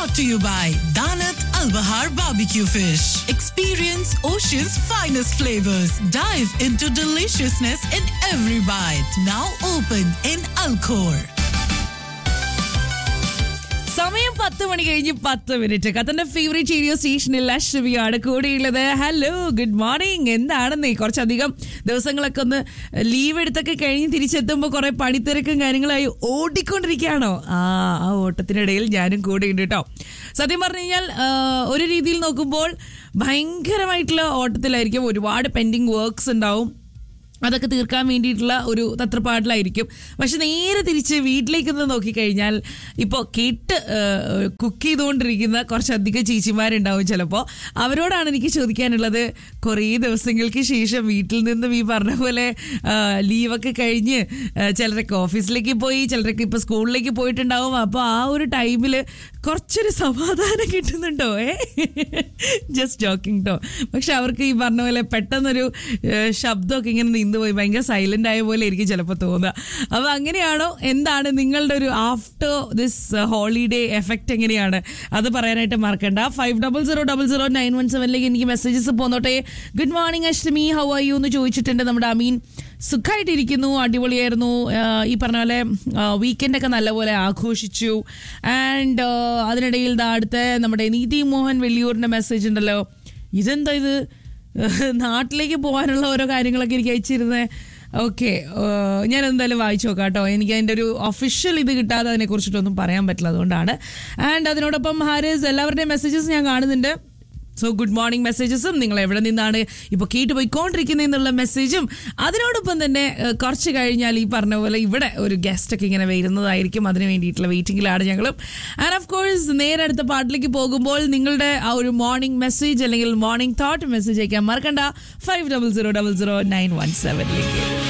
brought to you by Danat Al Bahar Barbecue Fish. Experience ocean's finest flavors. Dive into deliciousness in every bite. Now open in Alcor. സമയം പത്ത് മണി കഴിഞ്ഞ് പത്ത് minute കത്തന്റെ favourite radio സ്റ്റേഷനിൽ അശ്വതിയാണ് കൂടെയുള്ളത് hello good morning എന്താണെന്നേ കുറച്ചധികം ദിവസങ്ങളൊക്കെ ഒന്ന് leave എടുത്തൊക്കെ കഴിഞ്ഞ് തിരിച്ചെത്തുമ്പോൾ കുറെ പണിത്തിരക്കും കാര്യങ്ങളായി ഓടിക്കൊണ്ടിരിക്കുകയാണോ ആ ആ ഓട്ടത്തിനിടയിൽ ഞാനും കൂടെയുണ്ട് കേട്ടോ സത്യം പറഞ്ഞു കഴിഞ്ഞാൽ ആ, ഒരു രീതിയിൽ നോക്കുമ്പോൾ ഭയങ്കരമായിട്ടുള്ള ഓട്ടത്തിലായിരിക്കും ഒരുപാട് പെൻഡിങ് വർക്ക്സ് ഉണ്ടാവും അതൊക്കെ തീർക്കാൻ വേണ്ടിയിട്ടുള്ള ഒരു തത്രപ്പാടിലായിരിക്കും പക്ഷെ നേരെ തിരിച്ച് വീട്ടിലേക്കൊന്ന് നോക്കിക്കഴിഞ്ഞാൽ ഇപ്പോൾ കേട്ട് കുക്ക് ചെയ്തുകൊണ്ടിരിക്കുന്ന കുറച്ചധികം ചേച്ചിമാരുണ്ടാവും ചിലപ്പോൾ അവരോടാണ് എനിക്ക് ചോദിക്കാനുള്ളത് കുറേ ദിവസങ്ങൾക്ക് ശേഷം വീട്ടിൽ നിന്നും ഈ പറഞ്ഞ പോലെ ആ, ലീവൊക്കെ കഴിഞ്ഞ് ആ, ചിലരൊക്കെ ഓഫീസിലേക്ക് പോയി ചിലരൊക്കെ ഇപ്പോൾ സ്കൂളിലേക്ക് പോയിട്ടുണ്ടാവും അപ്പോൾ ആ ഒരു ടൈമിൽ കുറച്ചൊരു സമാധാനം കിട്ടുന്നുണ്ടോ ഏ ജസ്റ്റ് ജോക്കിംഗ് കേട്ടോ പക്ഷെ അവർക്ക് ഈ പറഞ്ഞ പോലെ പെട്ടെന്നൊരു ഏഹ്, ശബ്ദമൊക്കെ ഇങ്ങനെ നിന്നുപോയി ഭയങ്കര സൈലന്റ് ആയ പോലെ എനിക്ക് ചിലപ്പോൾ തോന്നുക അപ്പോൾ അങ്ങനെയാണോ എന്താണ് നിങ്ങളുടെ ഒരു ആഫ്റ്റർ ദിസ് ഹോളിഡേ എഫക്റ്റ് എങ്ങനെയാണ് അത് പറയാനായിട്ട് മറക്കണ്ട five double zero double zero nine one സെവനിലേക്ക് എനിക്ക് മെസ്സേജസ് പോന്നോട്ടെ good morning Ashtami how are you എന്ന് ചോദിച്ചിട്ടുണ്ട് നമ്മുടെ അമീൻ സുഖമായിട്ടിരിക്കുന്നു അടിപൊളിയായിരുന്നു ആഹ് ഈ പറഞ്ഞ പോലെ വീക്കെൻഡൊക്കെ നല്ലപോലെ ആഘോഷിച്ചു ആൻഡ് അതിനിടയിൽ ദാ അടുത്ത നമ്മുടെ നീതി മോഹൻ വെള്ളിയൂരിൻ്റെ മെസ്സേജ് ഉണ്ടല്ലോ ഇതെന്താ ഇത് നാട്ടിലേക്ക് പോകാനുള്ള ഓരോ കാര്യങ്ങളൊക്കെ എനിക്ക് അയച്ചിരുന്നേ ഓക്കെ ഞാൻ എന്തായാലും വായിച്ചു നോക്കാം കേട്ടോ എനിക്ക് അതിൻ്റെ ഒരു ഒഫീഷ്യൽ ഇത് കിട്ടാതെ അതിനെക്കുറിച്ചിട്ടൊന്നും പറയാൻ പറ്റില്ല അതുകൊണ്ടാണ് ആൻഡ് അതിനോടൊപ്പം ഹാരിസ് എല്ലാവരുടെയും മെസ്സേജസ് ഞാൻ കാണുന്നുണ്ട് സോ ഗുഡ് മോർണിംഗ് മെസ്സേജസും നിങ്ങൾ എവിടെ നിന്നാണ് ഇപ്പോൾ കേട്ട് പോയിക്കൊണ്ടിരിക്കുന്നതെന്നുള്ള മെസ്സേജും അതിനോടൊപ്പം തന്നെ ഏഹ്, കുറച്ച് കഴിഞ്ഞാൽ ഈ പറഞ്ഞ പോലെ ഇവിടെ ഒരു ഗസ്റ്റ് ഒക്കെ ഇങ്ങനെ വരുന്നതായിരിക്കും അതിന് വേണ്ടിയിട്ടുള്ള വെയിറ്റിംഗിലാണ് ഞങ്ങളും ആൻഡ് ഓഫ് കോഴ്സ് നേരെ അടുത്ത പാട്ടിലേക്ക് പോകുമ്പോൾ നിങ്ങളുടെ ആ ഒരു മോർണിംഗ് മെസ്സേജ് അല്ലെങ്കിൽ മോർണിംഗ് തോട്ട് മെസ്സേജ് അയക്കാൻ മറക്കണ്ട five double zero double zero nine one സെവനിലേക്ക്